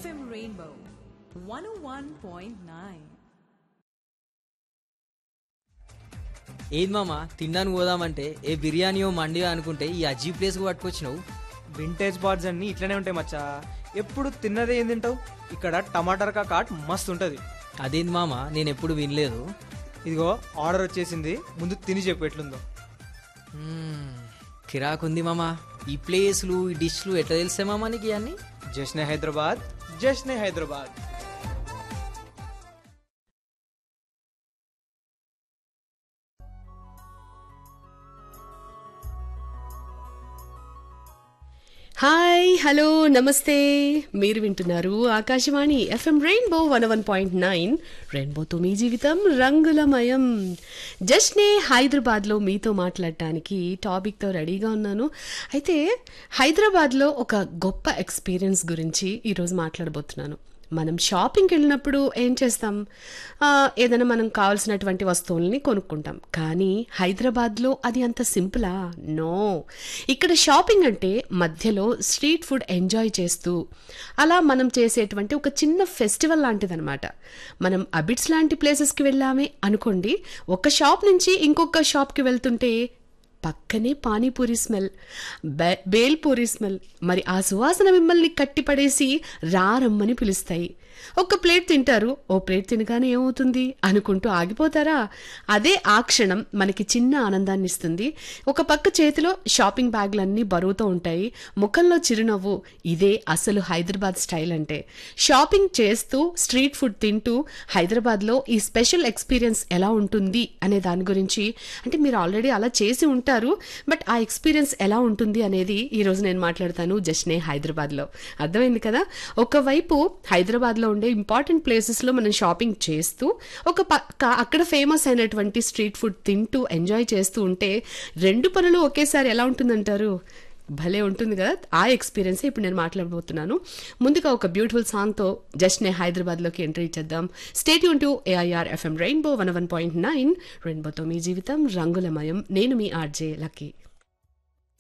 FM Rainbow 101.9. ఏది మామ తినడానికి పోదామంటే ఏ బిర్యానీయో మండియో అనుకుంటే ఈ అజీ ప్లేస్కి పట్టుకొచ్చినావు వింటేజ్ బార్డ్స్ అన్ని ఇట్లనే ఉంటాయి మచ్చా ఎప్పుడు తిన్నదే ఏం తింటావు ఇక్కడ టమాటర్ కాట్ మస్తు ఉంటుంది అదేంది మామ నేను ఎప్పుడు వినలేదు ఇదిగో ఆర్డర్ వచ్చేసింది ముందు తిని చెప్పు ఎట్లుందో మ్మ్, కిరాకుంది మామ ఈ ప్లేస్లు ఈ డిష్లు ఎట్లా తెలిసే మామ నీకు ఇవన్నీ జశ్నే హైదరాబాద్ జశ్నే హైదరాబాద్ హాయ్ హలో నమస్తే మీరు వింటున్నారు Akashvani FM rainbow one one point nine రెయిన్బోతో మీ జీవితం రంగులమయం జస్ట్నే హైదరాబాద్లో మీతో మాట్లాడటానికి టాపిక్తో రెడీగా ఉన్నాను అయితే హైదరాబాద్లో ఒక గొప్ప ఎక్స్పీరియన్స్ గురించి ఈరోజు మాట్లాడబోతున్నాను మనం షాపింగ్కి వెళ్ళినప్పుడు ఏం చేస్తాం ఆ, ఏదైనా మనం కావాల్సినటువంటి వస్తువుల్ని కొనుక్కుంటాం కానీ హైదరాబాద్లో అది అంత సింపులా నో ఇక్కడ షాపింగ్ అంటే మధ్యలో స్ట్రీట్ ఫుడ్ ఎంజాయ్ చేస్తూ అలా మనం చేసేటువంటి ఒక చిన్న ఫెస్టివల్ లాంటిదన్నమాట మనం అబిట్స్ లాంటి ప్లేసెస్కి వెళ్ళామే అనుకోండి ఒక షాప్ నుంచి ఇంకొక షాప్కి వెళ్తుంటే పక్కనే పానీపూరి స్మెల్ బే బేల్పూరి స్మెల్ మరి ఆ సువాసన మిమ్మల్ని కట్టిపడేసి రారమ్మని పిలుస్తాయి ఒక ప్లేట్ తింటారు ఓ ప్లేట్ తినగానే ఏమవుతుంది అనుకుంటూ ఆగిపోతారా అదే ఆ క్షణం మనకి చిన్న ఆనందాన్ని ఇస్తుంది ఒక పక్క చేతిలో షాపింగ్ బ్యాగ్లన్నీ బరువుతో ఉంటాయి ముఖంలో చిరునవ్వు ఇదే అసలు హైదరాబాద్ స్టైల్ అంటే షాపింగ్ చేస్తూ స్ట్రీట్ ఫుడ్ తింటూ హైదరాబాద్లో ఈ స్పెషల్ ఎక్స్పీరియన్స్ ఎలా ఉంటుంది అనే దాని గురించి అంటే మీరు ఆల్రెడీ అలా చేసి ఉంటారు బట్ ఆ ఎక్స్పీరియన్స్ ఎలా ఉంటుంది అనేది ఈరోజు నేను మాట్లాడతాను జస్ట్నే హైదరాబాద్లో అర్థమైంది కదా ఒకవైపు హైదరాబాద్లో ఉండే ఇంపార్టెంట్ ప్లేసెస్లో మనం షాపింగ్ చేస్తూ ఒక పక్క అక్కడ ఫేమస్ అయినటువంటి స్ట్రీట్ ఫుడ్ తింటూ ఎంజాయ్ చేస్తూ ఉంటే రెండు పనులు ఒకేసారి ఎలా ఉంటుందంటారు భలే ఉంటుంది కదా ఆ ఎక్స్పీరియన్స్ ఇప్పుడు నేను మాట్లాడబోతున్నాను ముందుగా ఒక బ్యూటిఫుల్ సాంగ్తో జస్ట్ నే హైదరాబాద్లోకి ఎంట్రీ ఇచ్చేద్దాం స్టేట్ యూన్ to AIR FM rainbow one one point nine రెయిన్బోతో మీ జీవితం రంగులమయం నేను మీ ఆర్జే లక్కీ